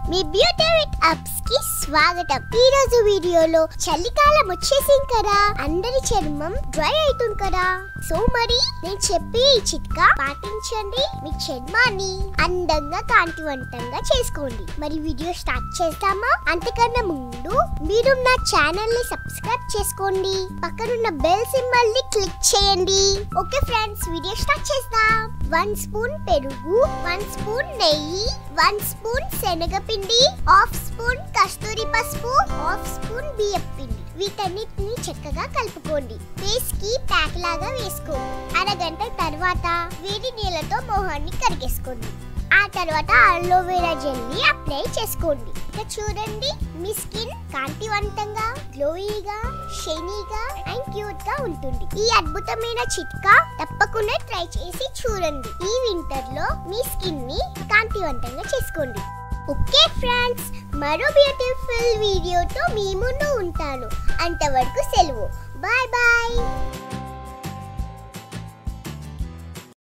me beauty with apps కి స్వాగతం ఈ రోజు వీడియోలో చలికాలం వచ్చేసింది కదా అందరి చర్మం డ్రై అవుతుంది కదా సో మరి నేను చెప్పే ఈ చిట్కా పాటించండి మీ చర్మాన్ని అందంగా కాంతివంతంగా చేసుకోండి మరి వీడియో స్టార్ట్ చేద్దామా అంతకన్నా ముందు మీరు నా ఛానల్ ని సబ్స్క్రైబ్ చేసుకోండి పక్కనున్న బెల్ సింబల్ ని క్లిక్ చేయండి ఓకే ఫ్రెండ్స్ వీడియో స్టార్ట్ చేద్దాం వన్ స్పూన్ పెరుగు వన్ స్పూన్ నెయ్యి వన్ స్పూన్ శనగపిండి హాఫ్ స్పూన్ కస్తూరి పసుపు హాఫ్ స్పూన్ బియ్యం పిండి వీటన్నిటిని చక్కగా కలుపుకోండి ఫేస్ కి ప్యాక్ లాగా వేసుకోండి అరగంట తర్వాత వేడి నీళ్ళతో మొహాన్ని కరిగేసుకోండి ఆ తర్వాత అలోవెరా జెల్ ని అప్లై చేసుకోండి ఇక చూడండి మీ స్కిన్ కాంతివంతంగా గ్లోయిగా షైనీగా అండ్ క్యూట్ గా ఉంటుంది ఈ అద్భుతమైన చిట్కా తప్పకుండా ట్రై చేసి చూడండి ఈ వింటర్ లో మీ స్కిన్ ని కాంతివంతంగా చేసుకోండి ఓకే ఫ్రెండ్స్ మరో బ్యూటిఫుల్ వీడియోతో మీ ముందు ఉంటాను అంతవరకు సెలవు బాయ్ బాయ్